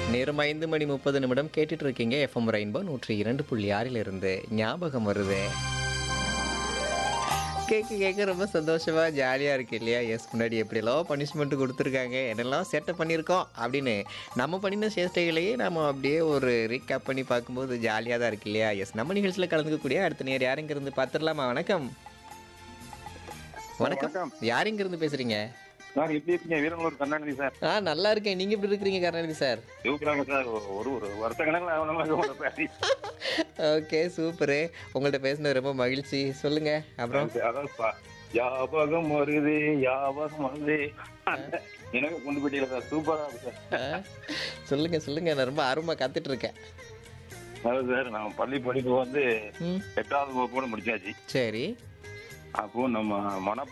நேரம் ஐந்து மணி முப்பது நிமிடம் கேட்டுட்டு இருக்கீங்க எஃப்எம் ரெயின்போ நூற்றி இரண்டு புள்ளி ஆறில் இருந்து ஞாபகம் வருது கேட்க கேட்க ரொம்ப சந்தோஷமா ஜாலியாக இருக்கு இல்லையா எஸ் முன்னாடி எப்படியெல்லாம் பனிஷ்மெண்ட் கொடுத்துருக்காங்க என்னெல்லாம் செட்டப் பண்ணியிருக்கோம் அப்படின்னு நம்ம பண்ணின சேஷ்டைகளையே நம்ம அப்படியே ஒரு ரீகேப் பண்ணி பார்க்கும்போது ஜாலியாக தான் இருக்கு இல்லையா எஸ் நம்ம நிகழ்ச்சியில் கலந்துக்கக்கூடிய அடுத்த நேர் யாருங்க இருந்து பார்த்துடலாமா வணக்கம் வணக்கம் வணக்கம். யாருங்க இருந்து பேசுறீங்க சார் எப்படி இருக்கீங்க வீரங்களூர் கருணாநிதி சார் ஆ நல்லா இருக்கேன் நீங்க எப்படி இருக்கிறீங்க கருணாநிதி சார் சூப்பராங்க சார் ஒரு ஒரு வருஷ கணக்கில் அவனமாக பேசி ஓகே சூப்பரு உங்கள்ட்ட பேசினது ரொம்ப மகிழ்ச்சி சொல்லுங்க அப்புறம் அதான் பா- ஞாபகம் வருது ஞாபகம் வருது எனக்கு கொண்டு போயிட்டீங்க சார் சூப்பரா இருக்கு சார் ஆ, சொல்லுங்க சொல்லுங்க நான் ரொம்ப ஆர்வமா காத்துட்டு இருக்கேன் அதாவது சார் நான் பள்ளி படிப்பு வந்து ம் எட்டாவது வகுப்போட முடிச்சாச்சு சரி அப்போ நம்ம மன